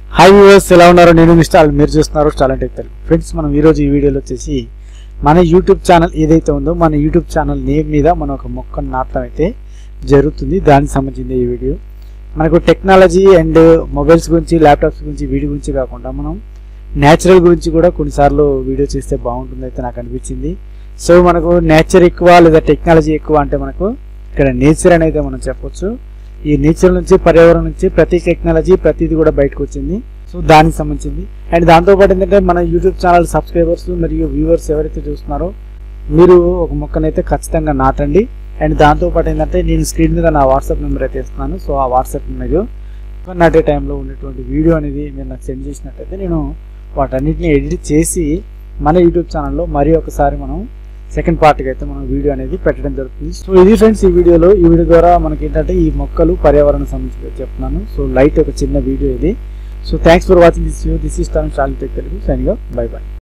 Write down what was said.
hi viewers ఎలా ఉన్నారు నేను మిస్టర్ మీరు చూస్తున్నారు టాలెంట్ తెలుగు ఫ్రెండ్స్ మనం ఈరోజు ఈ వీడియోలో వచ్చేసి మన యూట్యూబ్ ఛానల్ ఏదైతే ఉందో మన యూట్యూబ్ ఛానల్ నేమ్ మీద మనం ఒక మొక్కను నాటడం అయితే జరుగుతుంది దానికి సంబంధించిన ఈ వీడియో మనకు టెక్నాలజీ అండ్ మొబైల్స్ గురించి ల్యాప్టాప్స్ గురించి వీడి గురించి కాకుండా మనం నేచురల్ గురించి కూడా కొన్నిసార్లు వీడియో చేస్తే బాగుంటుంది అయితే నాకు అనిపించింది సో మనకు నేచర్ ఎక్కువ లేదా టెక్నాలజీ ఎక్కువ అంటే మనకు ఇక్కడ నేచర్ అనేది మనం చెప్పొచ్చు ఈ నేచర్ నుంచి పర్యావరణం నుంచి ప్రతి టెక్నాలజీ ప్రతిది కూడా బయటకు వచ్చింది సో దానికి సంబంధించింది అండ్ దాంతోపాటు ఏంటంటే మన యూట్యూబ్ ఛానల్ సబ్స్క్రైబర్స్ మరియు వ్యూవర్స్ ఎవరైతే చూస్తున్నారో మీరు ఒక మొక్కనైతే ఖచ్చితంగా నాటండి అండ్ దాంతోపాటు ఏంటంటే నేను స్క్రీన్ మీద నా వాట్సాప్ నెంబర్ అయితే ఇస్తున్నాను సో ఆ వాట్సాప్ మీరు నాటే టైంలో ఉన్నటువంటి వీడియో అనేది మీరు నాకు సెండ్ చేసినట్టయితే నేను వాటన్నిటిని ఎడిట్ చేసి మన యూట్యూబ్ ఛానల్లో మరీ ఒకసారి మనం సెకండ్ పార్ట్కి అయితే మనం వీడియో అనేది పెట్టడం జరుగుతుంది సో ఇది ఫ్రెండ్స్ ఈ వీడియోలో ఈ వీడియో ద్వారా మనకి ఏంటంటే ఈ మొక్కలు పర్యావరణం సంబంధించి చెప్తున్నాను సో లైట్ ఒక చిన్న వీడియో ఇది so thanks for watching this this is talent Telugu సైనిగా బై బై